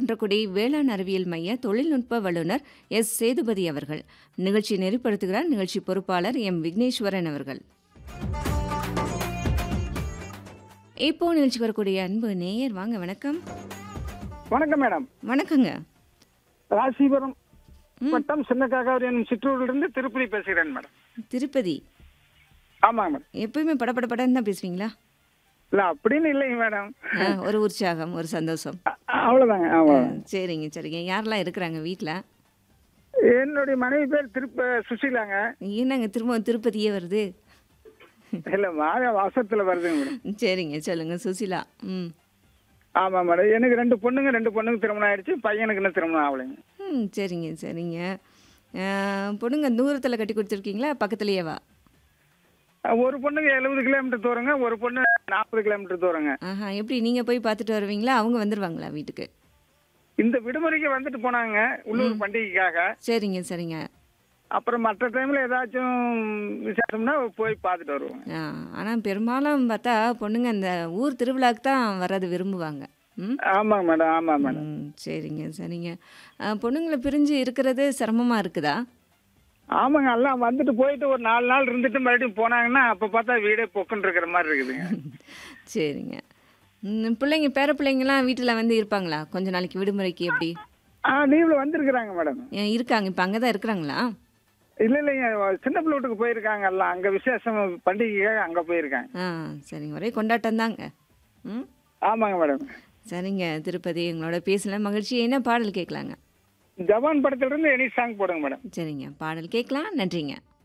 குன்றக்குடி வேளாண் அறிவியல் மைய தொழில்நுட்ப வல்லுநர் எஸ் சேதுபதி அவர்கள் நிகழ்ச்சி நெறிப்படுத்துகிறார் நிகழ்ச்சி பொறுப்பாளர் எம் விக்னேஸ்வரன் அவர்கள் இப்போ நிகழ்ச்சி வரக்கூடிய அன்பு நேயர் வாங்க வணக்கம் வணக்கம் மேடம் வணக்கங்க ராசிபுரம் வட்டம் சின்ன காகாவரியன் சிற்றூரிலிருந்து திருப்பதி பேசுகிறேன் மேடம் திருப்பதி ஆமாங்க மேடம் எப்பயுமே படபட படன்னு தான் பேசுவீங்களா இல்ல அப்படின்னு இல்லைங்க மேடம் ஆ, ஒரு உற்சாகம் ஒரு சந்தோஷம் அ- அவ்வளவுதாங்க ஆமா சரிங்க சரிங்க யாரெல்லாம் இருக்கிறாங்க வீட்டில் என்னுடைய மனைவி பேர் திருப்ப சுசீலாங்க என்னங்க திரும்ப திருப்பதியே வருது இல்ல மாக வாசத்துல வருதுங்க மேடம் சரிங்க சொல்லுங்க சுசிலா ம் ஆமா மேடம் எனக்கு ரெண்டு பொண்ணுங்க ரெண்டு பொண்ணுங்க திருமணம் ஆயிடுச்சு பையனுக்கு இன்னும் திருமணம் ஆகலைங்க ம் சரிங்க சரிங்க ஆ, பொண்ணுங்க தூரத்தில் கட்டி கொடுத்துருக்கீங்களா பக்கத்துலேயேவா ஒரு பொண்ணுக்கு எழுபது கிலோமீட்டர் தூரங்க ஒரு பொண்ணு நாற்பது கிலோமீட்டர் தூரங்க ஆஹா எப்படி நீங்கள் போய் பார்த்துட்டு வருவீங்களா அவங்க வந்துடுவாங்களா வீட்டுக்கு இந்த விடுமுறைக்கு வந்துட்டு போனாங்க உள்ளூர் பண்டிகைக்காக சரிங்க சரிங்க அப்புறம் மற்ற டைம்ல ஏதாச்சும் விசேஷம்னா போய் பார்த்துட்டு வருவோங்க ஆ ஆனால் பெரும்பாலும் பார்த்தா பொண்ணுங்க அந்த ஊர் திருவிழாக்கு தான் வர்றது விரும்புவாங்க ம் ஆமாங்க மேடம் ஆமா மேடம் ம், சரிங்க சரிங்க ஆ, பொண்ணுங்களை பிரிஞ்சு இருக்கிறது சிரமமாக இருக்குதா ஆமாங்க எல்லாம் வந்துட்டு போயிட்டு ஒரு நாலு நாள் இருந்துட்டு மறுபடியும் போனாங்கன்னா அப்ப பார்த்தா வீடே பொக்குன்னு இருக்கிற மாதிரி இருக்குதுங்க சரிங்க ம், பிள்ளைங்க பேர பிள்ளைங்கலாம் வீட்டில் வந்து இருப்பாங்களா கொஞ்ச நாளைக்கு விடுமுறைக்கு எப்படி ஆ லீவ்ல வந்திருக்கிறாங்க மேடம் ஏன் இருக்காங்க இப்போ அங்கே தான் இருக்கிறாங்களா இல்ல இல்லைங்க சின்ன பிள்ளை வீட்டுக்கு போயிருக்காங்க எல்லாம் அங்க விசேஷம் பண்டிகைக்காக அங்க போயிருக்காங்க ஆ சரிங்க ஒரே கொண்டாட்டம் தாங்க ம் ஆமாங்க மேடம் சரிங்க திருப்பதி எங்களோட பேசல மகிழ்ச்சி என்ன பாடல் கேட்கலாங்க ஜவான் படத்துல இருந்து எனி சாங் போடுங்க மேடம் சரிங்க பாடல் கேட்கலாம் நன்றிங்க